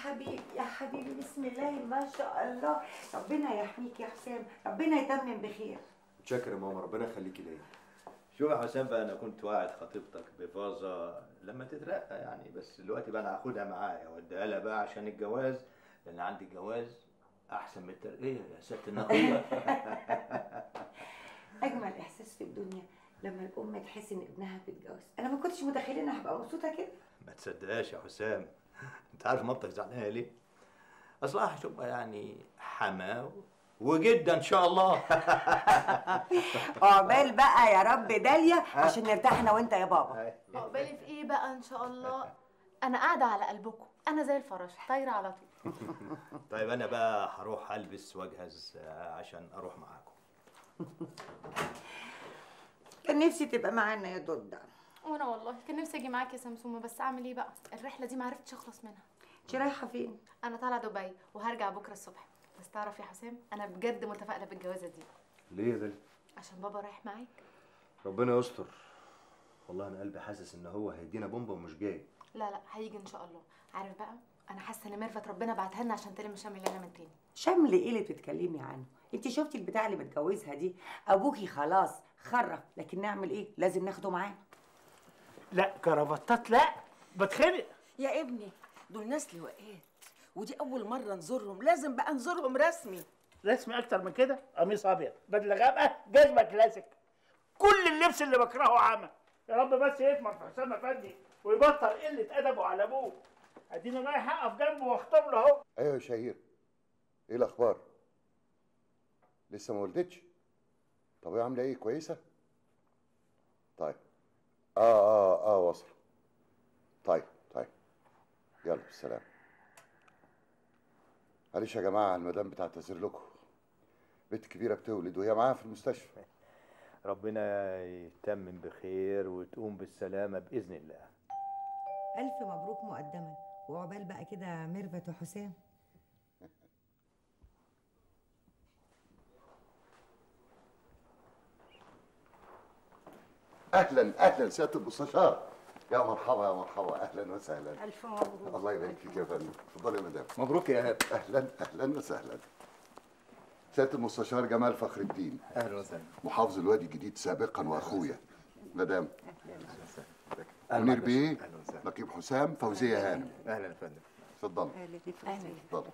حبيبي يا حبيبي بسم الله ما شاء الله ربنا يحميك يا حسام ربنا يتمم بخير متشكر يا ماما ربنا يخليكي ليا شوف يا حسام بقى انا كنت واعد خطيبتك بفازه لما تترقى يعني بس دلوقتي بقى انا هاخدها معايا واديها لها بقى عشان الجواز لان عندي الجواز احسن من الترقيه يا ست النقيه اجمل احساس في الدنيا لما الام تحس ان ابنها بيتجوز انا ما كنتش متخيله انها هبقى مبسوطه كده ما تصدقهاش يا حسام انت عارف مامتك زعلانه ليه؟ اصلها هتبقى يعني حما وجدا ان شاء الله عقبال بقى يا رب داليا عشان نرتاح انا وانت يا بابا عقبالي في ايه بقى ان شاء الله انا قاعده على قلبكم انا زي الفراشه طايره على طول طيب انا بقى هروح البس واجهز آه، عشان اروح معاكم كان نفسي تبقى معانا يا دودة وانا والله كان نفسي اجي معاك يا سمسومه بس اعمل ايه بقى الرحله دي ما عرفتش اخلص منها انت رايحه فين انا طالعه دبي وهرجع بكره الصبح بس تعرف يا حسام انا بجد متفائله بالجوازه دي ليه يا داليا عشان بابا رايح معاك ربنا يستر والله انا قلبي حاسس ان هو هيدينا بومبا ومش جاي لا لا هيجي ان شاء الله عارف بقى انا حاسه ان ميرفت ربنا بعتها لنا عشان تلم شمل لنا من تاني شمل ايه اللي بتتكلمي عنه انت شفتي البتاع اللي متجوزها دي ابوكي خلاص خرف لكن نعمل ايه لازم ناخده معانا لا كرافتات لا بتخنق يا ابني دول ناس لواءات ودي اول مره نزورهم لازم بقى نزورهم رسمي رسمي اكتر من كده قميص ابيض بدله غامقه جزمه كلاسيك كل اللبس اللي بكرهه عمى يا رب بس يثمر في حسام افندي ويبطل قله ادبه على ابوه اديني رايح اقف جنبه واختم له اهو ايوه يا شهير ايه الاخبار لسه ما ولدتش طب هي عامله ايه كويسه طيب اه اه اه وصل طيب طيب يلا بالسلامه معلش يا جماعه المدام بتعتذر لكم بنت كبيره بتولد وهي معاها في المستشفى ربنا يتمم بخير وتقوم بالسلامه باذن الله ألف مبروك مقدما وعقبال بقى كده ميرفت وحسام اهلا اهلا سياده المستشار يا مرحبا يا مرحبا اهلا وسهلا الف مبروك الله يبارك فيك يا فندم اتفضلي يا مدام مبروك يا ايهاب اهلا اهلا وسهلا سياده المستشار جمال فخر الدين اهلا وسهلا محافظ الوادي الجديد سابقا واخويا مدام أهلا منير بك. بيه أهلا وسهلا. نقيب حسام فوزيه هانم اهلا يا فندم اتفضل اهلا اتفضل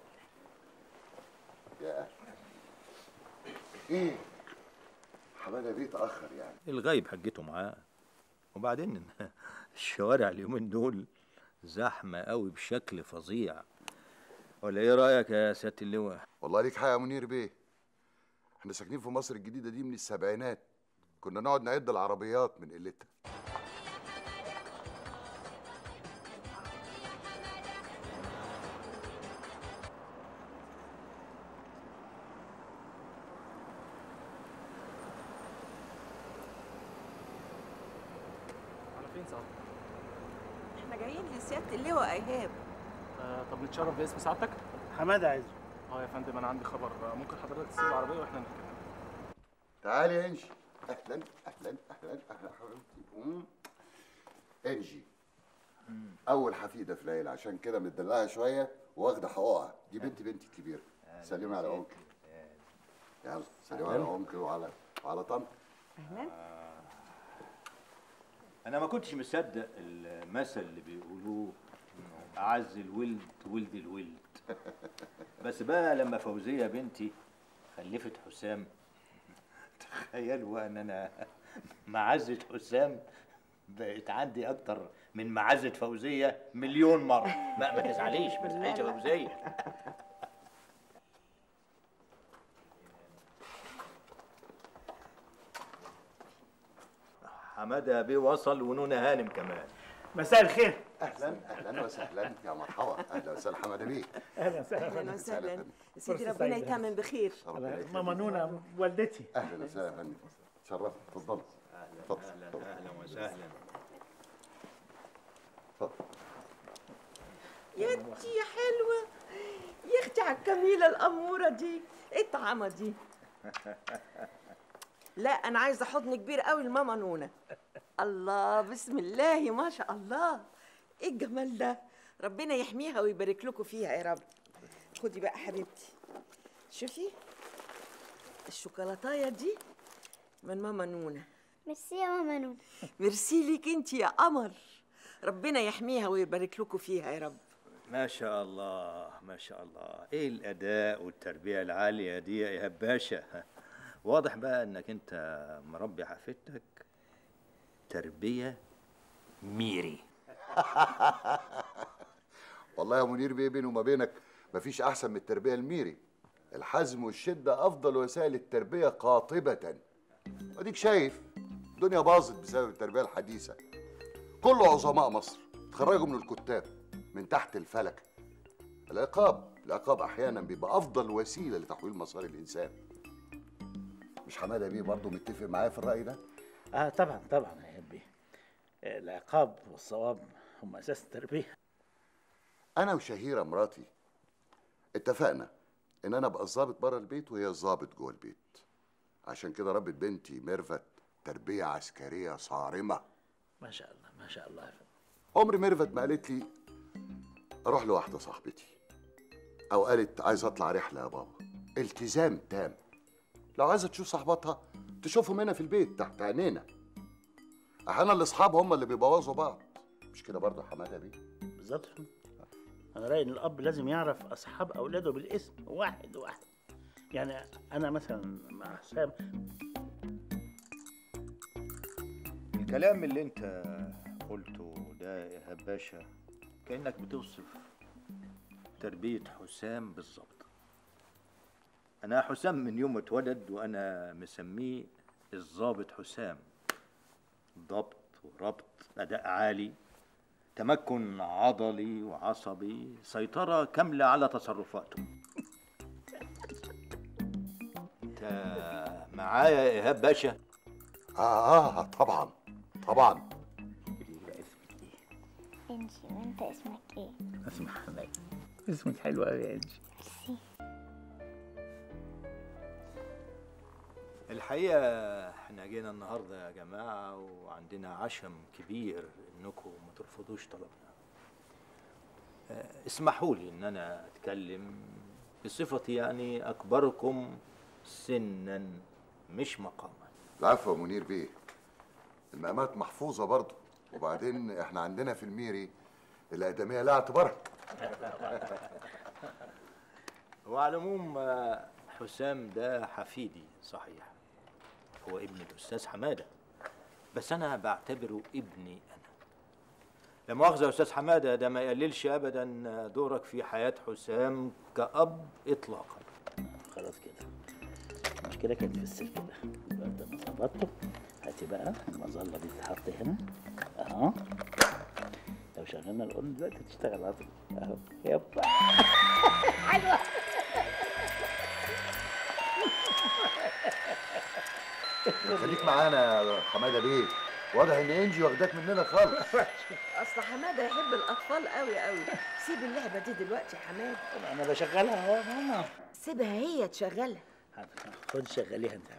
يا اهلا ايه حماده بيه اتاخر يعني الغايب حجته معاه وبعدين الشوارع اليومين دول زحمه قوي بشكل فظيع ولا ايه رايك يا سياده اللواء والله ليك حق يا منير بيه احنا ساكنين في مصر الجديده دي من السبعينات كنا نقعد نعد العربيات من قلتها على فين سعادتك؟ احنا جايين لسياده اللواء ايهاب آه طب نتشرف باسم سعادتك؟ حماده عايزه اه يا فندم انا عندي خبر آه، ممكن حضرتك تسيب العربيه واحنا نركب تعالي يا انجي اهلا اهلا اهلا اهلا حبيبتي مم. انجي اول حفيده في العيله عشان كده مدلعها شويه واخده حقوقها دي بنت بنتي الكبيره سلمي على انكل يلا سلمي على انكل وعلى وعلى طنط اهلا انا ما كنتش مصدق المثل اللي بيقولوه إنه اعز الولد ولد الولد بس بقى لما فوزيه بنتي خلفت حسام تخيلوا بقى ان انا معزه حسام بقت عندي اكتر من معزه فوزيه مليون مره ما, ما تزعليش ما تزعليش يا فوزيه حماده بيه وصل ونونا هانم كمان مساء الخير اهلا اهلا وسهلا يا مرحبا اهلا وسهلا حماده بيه اهلا وسهلا اهلا وسهلا سيدي فرصة ربنا سعيدة. يتمم بخير ربنا أنا يخليك. ماما نونا والدتي اهلا وسهلا يا فندم تشرفت اتفضل اتفضل اهلا اتفضل. اهلا وسهلا اتفضل يا انتي يا حلوه يا اختي على الجميله الاموره دي ايه الطعامه دي لا انا عايزه حضن كبير قوي لماما نونا الله بسم الله ما شاء الله ايه الجمال ده ربنا يحميها ويبارك لكم فيها يا رب خدي بقى حبيبتي شوفي الشوكولاتايه دي من ماما نونه ميرسي يا ماما نون ميرسي ليك انت يا قمر ربنا يحميها ويبارك لكم فيها يا رب ما شاء الله ما شاء الله ايه الاداء والتربيه العاليه دي يا ايهاب باشا واضح بقى انك انت مربي حفيدتك تربيه ميري والله يا منير بيه بيني وما بينك مفيش احسن من التربيه الميري الحزم والشده افضل وسائل التربيه قاطبه اديك شايف الدنيا باظت بسبب التربيه الحديثه كل عظماء مصر اتخرجوا من الكتاب من تحت الفلك العقاب العقاب احيانا بيبقى افضل وسيله لتحويل مسار الانسان مش حماده بيه برضه متفق معايا في الراي ده اه طبعا طبعا يا ابي العقاب والصواب هم اساس التربيه انا وشهيره مراتي اتفقنا ان انا ابقى الظابط بره البيت وهي الظابط جوه البيت عشان كده ربت بنتي ميرفت تربيه عسكريه صارمه ما شاء الله ما شاء الله يا فندم عمر ميرفت ما قالت لي اروح لواحده صاحبتي او قالت عايز اطلع رحله يا بابا التزام تام لو عايزه تشوف صاحباتها تشوفهم هنا في البيت تحت عينينا احيانا الاصحاب هم اللي بيبوظوا بعض مش كده برضه يا حماده بيه بالظبط يا فندم. انا رايي ان الاب لازم يعرف اصحاب اولاده بالاسم واحد واحد يعني انا مثلا مع حسام الكلام اللي انت قلته ده يا ايهاب باشا كانك بتوصف تربيه حسام بالظبط انا حسام من يوم ما اتولد وانا مسميه الضابط حسام ضبط وربط اداء عالي تمكن عضلي وعصبي سيطره كامله على تصرفاته انت معايا يا ايهاب باشا اه اه طبعا طبعا انجي وانت اسمك ايه اسمع حماد اسمك حلو قوي يا انجي الحقيقة احنا جينا النهاردة يا جماعة وعندنا عشم كبير انكم ما ترفضوش طلبنا اه، اسمحوا لي ان انا اتكلم بصفتي يعني اكبركم سنا مش مقاما العفو يا منير بيه المقامات محفوظه برضه وبعدين احنا عندنا في الميري الادميه لا اعتبارها وعلى العموم اه، حسام ده حفيدي صحيح هو ابن الاستاذ حماده بس انا بعتبره ابني انا لا مؤاخذه يا استاذ حماده ده ما يقللش ابدا دورك في حياه حسام كاب اطلاقا خلاص كده المشكله كانت في السلك ده بعد ما ظبطته هاتي بقى المظله دي تتحط هنا اهو لو شغلنا القرن دلوقتي تشتغل على طول اهو يبا حلوه خليك معانا يا حماده بيه واضح ان انجي واخداك مننا خالص اصل حماده يحب الاطفال قوي قوي سيب اللعبه دي دلوقتي يا حماده انا بشغلها اهو يا ماما سيبها هي تشغلها خد شغليها انت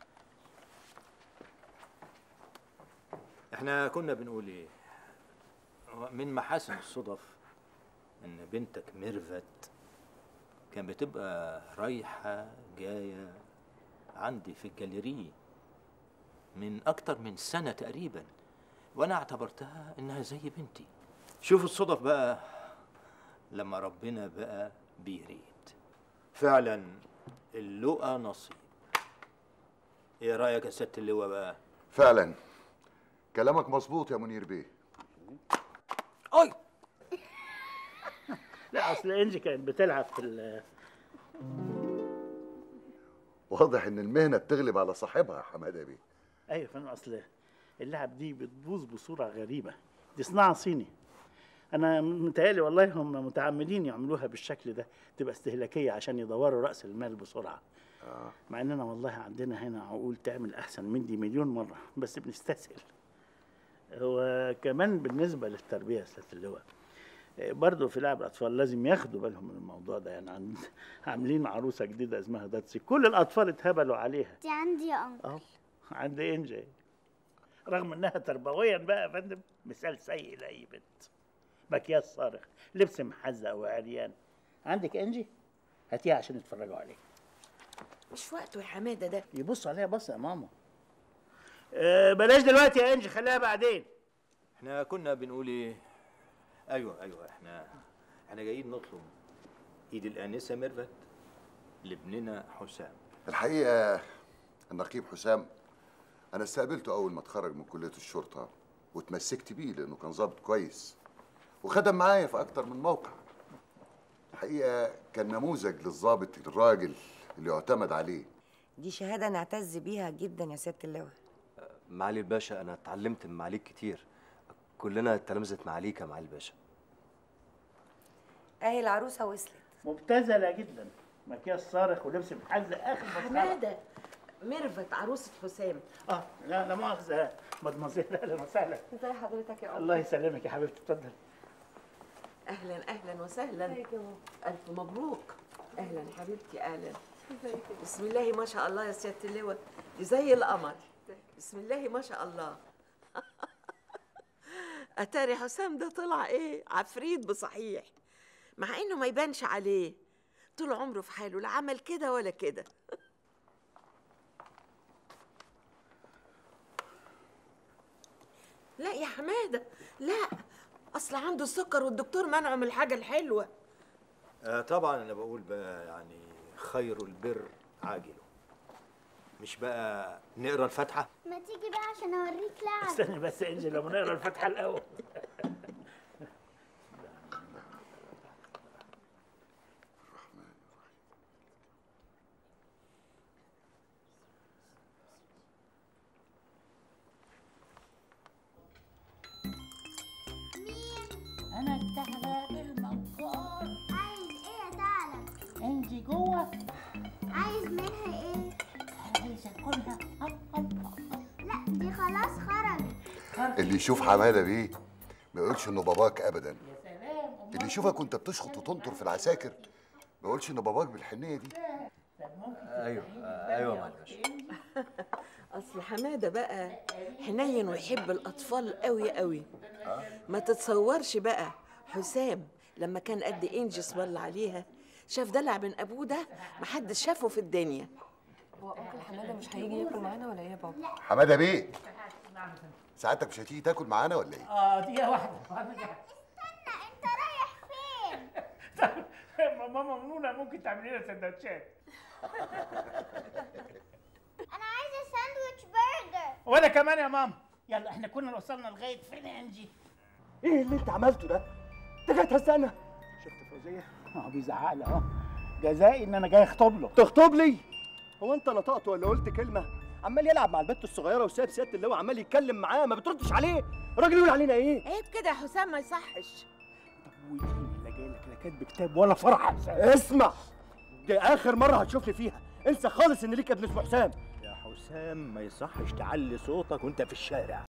احنا كنا بنقول ايه هو من محاسن الصدف ان بنتك ميرفت كان بتبقى رايحة جاية عندي في الجاليري من أكتر من سنة تقريبا وأنا اعتبرتها إنها زي بنتي شوف الصدف بقى لما ربنا بقى بيريد فعلا اللقى نصيب ايه رأيك يا ست اللواء بقى فعلا كلامك مظبوط يا منير بيه اي لا اصل انجي كانت بتلعب في ال- واضح ان المهنه بتغلب على صاحبها يا حماده بيه ايوه فاهم اصل اللعب دي بتبوظ بصوره غريبه دي صناعه صيني انا متهيألي والله هم متعمدين يعملوها بالشكل ده تبقى استهلاكيه عشان يدوروا راس المال بسرعه آه. مع اننا والله عندنا هنا عقول تعمل احسن من دي مليون مره بس بنستسهل هو كمان بالنسبه للتربيه يا استاذ اللواء آه، برضه في لعب الاطفال لازم ياخدوا بالهم من الموضوع ده يعني عند عاملين عروسه جديده اسمها داتسي كل الاطفال اتهبلوا عليها دي عندي يا انكل اه عند انجي رغم انها تربويا بقى يا فندم مثال سيء لاي بنت مكياج صارخ لبس محزق وعريان عندك انجي هاتيها عشان يتفرجوا عليه مش وقته يا حماده ده يبص عليها بص يا ماما أه بلاش دلوقتي يا انجي خليها بعدين احنا كنا بنقول ايه ايوه ايوه احنا احنا جايين نطلب ايد الانسه ميرفت لابننا حسام الحقيقه النقيب حسام انا استقبلته اول ما اتخرج من كليه الشرطه واتمسكت بيه لانه كان ضابط كويس وخدم معايا في اكتر من موقع الحقيقه كان نموذج للضابط الراجل اللي يعتمد عليه دي شهاده نعتز بيها جدا يا سياده اللواء معالي الباشا انا اتعلمت من معاليك كتير كلنا تلامذة معاليك يا معالي الباشا اهي العروسه وصلت مبتذله جدا مكياج صارخ ولبس محزق اخر مسخره حماده ميرفت عروسه حسام اه لا لا مؤاخذه مدمزيل اهلا وسهلا ازي حضرتك يا الله يسلمك يا حبيبتي اتفضل اهلا اهلا وسهلا الف مبروك اهلا يا حبيبتي اهلا بسم الله ما شاء الله يا سياده اللواء دي زي القمر بسم الله ما شاء الله اتاري حسام ده طلع ايه عفريت بصحيح مع انه ما يبانش عليه طول عمره في حاله لا عمل كده ولا كده لا يا حماده لا اصل عنده السكر والدكتور منعه من الحاجه الحلوه آه طبعا انا بقول بقى يعني خير البر عاجله مش بقى نقرا الفاتحه ما تيجي بقى عشان اوريك لعب استني بس يا انجي لما نقرا الفاتحه الاول انا الثعلب المنقار عايز ايه يا ثعلب انت جوه عايز منها ايه عايز اكلها أم أم أم. لا دي خلاص خرجت اللي يشوف حماده بيه ما يقولش انه باباك ابدا اللي يشوفك وانت بتشخط وتنطر في العساكر ما يقولش ان باباك بالحنيه دي ايوه ايوه يا معالي الباشا اصل حماده بقى حنين ويحب الاطفال قوي قوي ما تتصورش بقى حسام لما كان قد انجي اسم الله عليها شاف دلع من ابوه ده محدش شافه في الدنيا هو انكل حماده مش هيجي ياكل معانا ولا ايه يا بابا؟ حماده بيه ساعتك مش هتيجي تاكل معانا ولا ايه اه دقيقه واحده انت رايح فين ماما منونه ممكن تعملي لنا سندوتشات انا عايزه ساندويتش برجر وانا كمان يا ماما يلا احنا كنا وصلنا لغايه فين يا انجي ايه اللي انت عملته ده؟ انت جاي تهزقنا شفت فوزيه اه بيزعق لي اهو جزائي ان انا جاي اخطب له تخطب لي هو انت نطقت ولا قلت كلمه عمال يلعب مع البت الصغيره وساب سياده اللي هو عمال يتكلم معاه ما بتردش عليه الراجل يقول علينا ايه عيب كده يا حسام ما يصحش وديني لا جاي لك لا كاتب كتاب ولا فرح حسام اسمع دي اخر مره هتشوفني فيها انسى خالص ان ليك ابن اسمه حسام يا حسام ما يصحش تعلي صوتك وانت في الشارع